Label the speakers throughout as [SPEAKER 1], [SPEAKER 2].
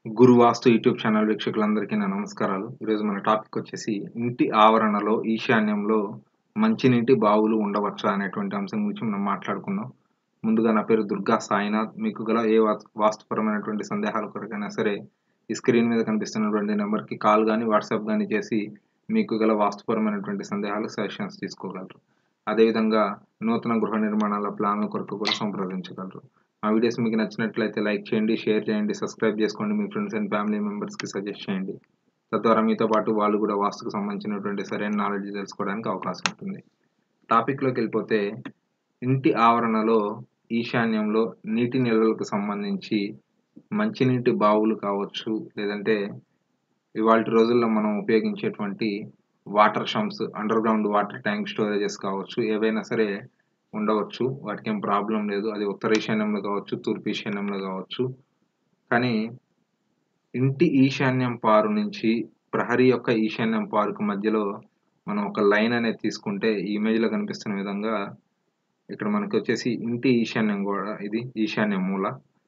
[SPEAKER 1] గురు వాస్తు YouTube channel వీక్షకులందరికీ నా నమస్కారాలు ఈరోజు మన టాపిక్ వచ్చేసి ఇంటి ఆవరణలో ఈశాన్యంలో మంచినీటి బావులు ఉండవచ్చా అనేటువంటి అంశం గురించి మనం మాట్లాడుకుందాం ముందుగా నా పేరు దుర్గా సాయినాథ్ మీకు గల ఏ వాస్- వాస్తుపరమైనటువంటి సందేహాల కొరకైనా సరే ఈ స్క్రీన్ మీద కనిపిస్తున్నటువంటి నెంబర్కి కాల్ కానీ వాట్సాప్ కానీ చేసి మీకు గల వాస్తుపరమైనటువంటి సందేహాలు సజెషన్స్ తీసుకోగలరు అదేవిధంగా నూతన గృహ నిర్మాణాల ప్లాన్ల కొరకు కూడా సంప్రదించగలరు మా వీడియోస్ మీకు నచ్చినట్లయితే లైక్ చేయండి షేర్ చేయండి సబ్స్క్రైబ్ చేసుకోండి మీ ఫ్రెండ్స్ అండ్ ఫ్యామిలీ మెంబర్స్కి సజెస్ట్ చేయండి తద్వారా మీతో పాటు వాళ్ళు కూడా వాస్తుకు సంబంధించినటువంటి సరైన నాలెడ్జ్ తెలుసుకోవడానికి అవకాశం ఉంటుంది టాపిక్లోకి వెళ్ళిపోతే ఇంటి ఆవరణలో ఈశాన్యంలో నీటి నిల్వలకు సంబంధించి మంచినీటి బావులు కావచ్చు లేదంటే ఇవాళ రోజుల్లో మనం ఉపయోగించేటువంటి water sumps underground water tank storages కావచ్చు ఏవైనా సరే ఉండవచ్చు వాటికి ఏం ప్రాబ్లం లేదు అది ఉత్తర ఈశాన్యంలో కావచ్చు తూర్పు ఈశాన్యంలో కావచ్చు కానీ ఇంటి ఈశాన్యం పారు నుంచి ప్రహరీ యొక్క ఈశాన్యం పారుకు మధ్యలో మనం ఒక లైన్ అనేది తీసుకుంటే ఈ ఇమేజ్లో కనిపిస్తున్న విధంగా ఇక్కడ మనకి వచ్చేసి ఇంటి ఈశాన్యం కూడా ఇది ఈశాన్యం మూల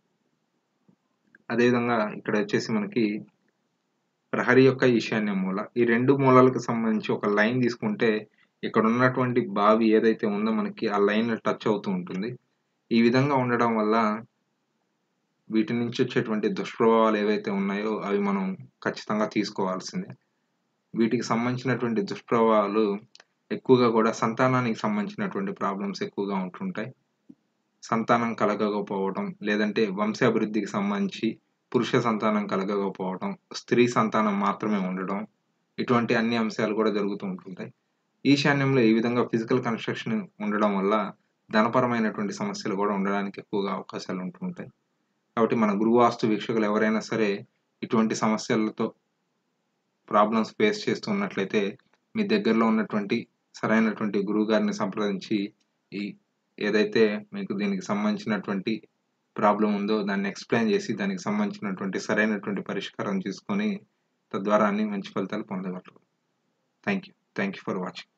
[SPEAKER 1] అదేవిధంగా ఇక్కడ వచ్చేసి మనకి ప్రహరీ యొక్క ఈశాన్య మూల ఈ రెండు మూలలకు సంబంధించి ఒక లైన్ తీసుకుంటే ఇక్కడ ఉన్నటువంటి బావి ఏదైతే ఉందో మనకి ఆ లైన్ టచ్ అవుతూ ఉంటుంది ఈ విధంగా ఉండడం వల్ల వీటి నుంచి వచ్చేటువంటి దుష్ప్రభావాలు ఏవైతే ఉన్నాయో అవి మనం ఖచ్చితంగా తీసుకోవాల్సిందే వీటికి సంబంధించినటువంటి దుష్ప్రభావాలు ఎక్కువగా కూడా సంతానానికి సంబంధించినటువంటి ప్రాబ్లమ్స్ ఎక్కువగా ఉంటుంటాయి సంతానం కలగకపోవడం లేదంటే వంశాభివృద్ధికి సంబంధించి పురుష సంతానం కలగకపోవడం స్త్రీ సంతానం మాత్రమే ఉండడం ఇటువంటి అన్ని అంశాలు కూడా జరుగుతూ ఉంటుంటాయి ఈశాన్యంలో ఈ విధంగా ఫిజికల్ కన్స్ట్రక్షన్ ఉండడం వల్ల ధనపరమైనటువంటి సమస్యలు కూడా ఉండడానికి ఎక్కువగా అవకాశాలు ఉంటుంటాయి కాబట్టి మన గురువాస్తు వీక్షకులు ఎవరైనా సరే ఇటువంటి సమస్యలతో ప్రాబ్లమ్స్ ఫేస్ చేస్తున్నట్లయితే మీ దగ్గరలో ఉన్నటువంటి సరైనటువంటి గురువు గారిని సంప్రదించి ఈ ఏదైతే మీకు దీనికి సంబంధించినటువంటి ప్రాబ్లం ఉందో దాన్ని ఎక్స్ప్లెయిన్ చేసి దానికి సంబంధించినటువంటి సరైనటువంటి పరిష్కారం తీసుకొని తద్వారా అన్ని మంచి ఫలితాలు పొందగలరు thank you thank you for watching